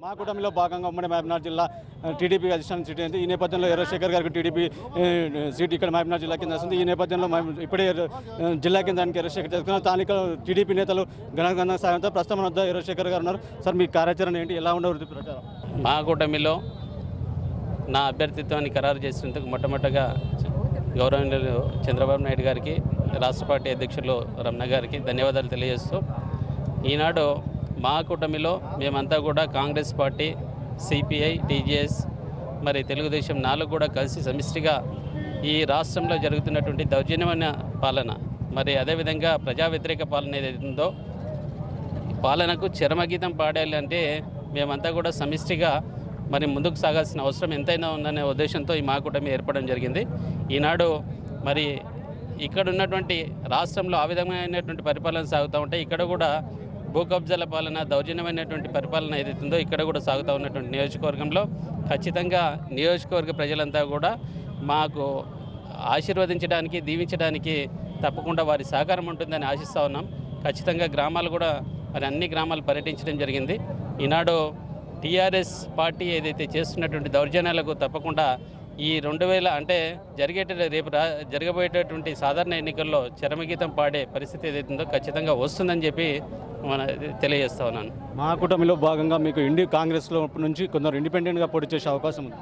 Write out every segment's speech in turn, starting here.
మా కూటమిలో భాగంగా ఉమ్మడి మహబూబ్నగర్ జిల్లా ఆ, టీడీపీ అధిష్టానం సీట్ అయింది ఈ నేపథ్యంలో ఎర్రశేఖర్ గారికి టీడీపీ ఆ, సీట్ ఇక్కడ మహబూబ్నగర్ జిల్లా కింద వస్తుంది ఈ నేపథ్యంలో మేము ఇప్పుడే ఎర్ర- ఆ, జిల్లా కిందానికి ఎర్రశేఖర్ చేసుకున్న స్థానిక టీడీపీ నేతలు ఘనగణ సాయంతో ప్రస్తుతం మన వద్ద ఎర్రశేఖర్ గారు ఉన్నారు సార్ మీ కార్యాచరణ ఏంటి ఎలా ఉండవృత్తి ప్రచారం మా కూటమిలో నా అభ్యర్థిత్వాన్ని ఖరారు చేసినందుకు మొట్టమొదటగా గౌరవనీయులు చంద్రబాబు నాయుడు గారికి రాష్ట్ర పార్టీ అధ్యక్షులు రమణ గారికి ధన్యవాదాలు తెలియజేస్తూ ఈనాడు మా కూటమిలో మేమంతా కూడా కాంగ్రెస్ పార్టీ సిపిఐ టీజీఎస్ మరి తెలుగుదేశం నాలుగు కూడా కలిసి సమిష్టిగా ఈ రాష్ట్రంలో జరుగుతున్నటువంటి దౌర్జన్యమైన పాలన మరి అదేవిధంగా ప్రజా వ్యతిరేక పాలన ఏదైతే ఉందో పాలనకు చరమగీతం పాడాలి అంటే మేమంతా కూడా సమిష్టిగా మరి ముందుకు సాగాల్సిన అవసరం ఎంతైనా ఉందనే ఉద్దేశంతో ఈ మా కూటమి ఏర్పడడం జరిగింది ఈనాడు మరి ఇక్కడ ఉన్నటువంటి రాష్ట్రంలో ఆ విధమైనటువంటి పరిపాలన సాగుతూ ఉంటే ఇక్కడ కూడా భూ కబ్జాల పాలన దౌర్జన్యమైనటువంటి పరిపాలన ఏదైతుందో ఇక్కడ కూడా సాగుతూ ఉన్నటువంటి నియోజకవర్గంలో ఖచ్చితంగా నియోజకవర్గ ప్రజలంతా కూడా మాకు ఆశీర్వదించడానికి దీవించడానికి తప్పకుండా వారి సహకారం ఉంటుందని ఆశిస్తూ ఉన్నాం ఖచ్చితంగా గ్రామాలు కూడా మరి అన్ని గ్రామాలు పర్యటించడం జరిగింది ఈనాడు టీఆర్ఎస్ పార్టీ ఏదైతే చేస్తున్నటువంటి దౌర్జన్యాలకు తప్పకుండా ఈ రెండు వేల అంటే జరిగేట రేపు రా జరగబోయేటటువంటి సాధారణ ఎన్నికల్లో చరమగీతం పాడే పరిస్థితి ఏదైతుందో ఖచ్చితంగా వస్తుందని చెప్పి మన తెలియజేస్తా ఉన్నాను మా కూటమిలో భాగంగా మీకు ఇండి కాంగ్రెస్లో నుంచి కొందరు ఇండిపెండెంట్గా పోటీ చేసే అవకాశం ఉంది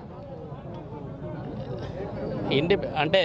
ఇండి అంటే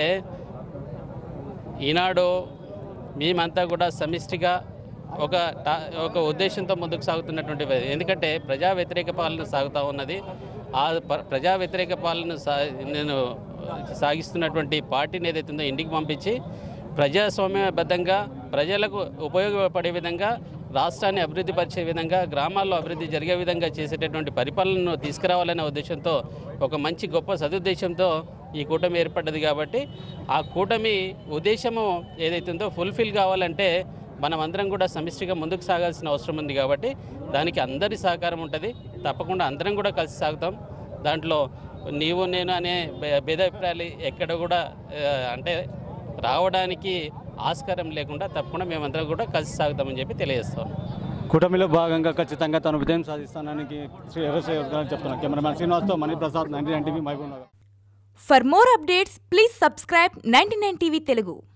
ఈనాడు మేమంతా కూడా సమిష్టిగా ఒక టా ఒక ఉద్దేశంతో ముందుకు సాగుతున్నటువంటి వే- ఎందుకంటే ప్రజా వ్యతిరేక పాలన సాగుతూ ఉన్నది ఆ ప- ప్రజా వ్యతిరేక పాలన సా నేను సాగిస్తున్నటువంటి పార్టీని ఏదైతే ఉందో ఇంటికి పంపించి ప్రజాస్వామ్యబద్ధంగా ప్రజలకు ఉపయోగపడే విధంగా రాష్ట్రాన్ని అభివృద్ధి పరిచే విధంగా గ్రామాల్లో అభివృద్ధి జరిగే విధంగా చేసేటటువంటి పరిపాలనను తీసుకురావాలనే ఉద్దేశంతో ఒక మంచి గొప్ప సదుద్దేశంతో ఈ కూటమి ఏర్పడ్డది కాబట్టి ఆ కూటమి ఉద్దేశము ఏదైతుందో ఫుల్ఫిల్ కావాలంటే మనం అందరం కూడా సమిష్టిగా ముందుకు సాగాల్సిన అవసరం ఉంది కాబట్టి దానికి అందరి సహకారం ఉంటుంది తప్పకుండా అందరం కూడా కలిసి సాగుతాం దాంట్లో నీవు నేను అనే భే- భేదాభిప్రాయాలు ఎక్కడ కూడా ఆ, అంటే రావడానికి ఆస్కారం లేకుండా తప్పకుండా మేమందరం కూడా కలిసి సాగుతామని చెప్పి తెలియజేస్తాం కూటమిలో భాగంగా ఖచ్చితంగా తను విజయం సాధిస్తానని శ్రీ ఎర్రశేఖర్ గారు చెప్తున్నాను కెమెరామ్యాన్ శ్రీనివాస్తో Maniprasad ninety nine TV Mahabub Nagar For more updates, please subscribe 99 TV Telugu.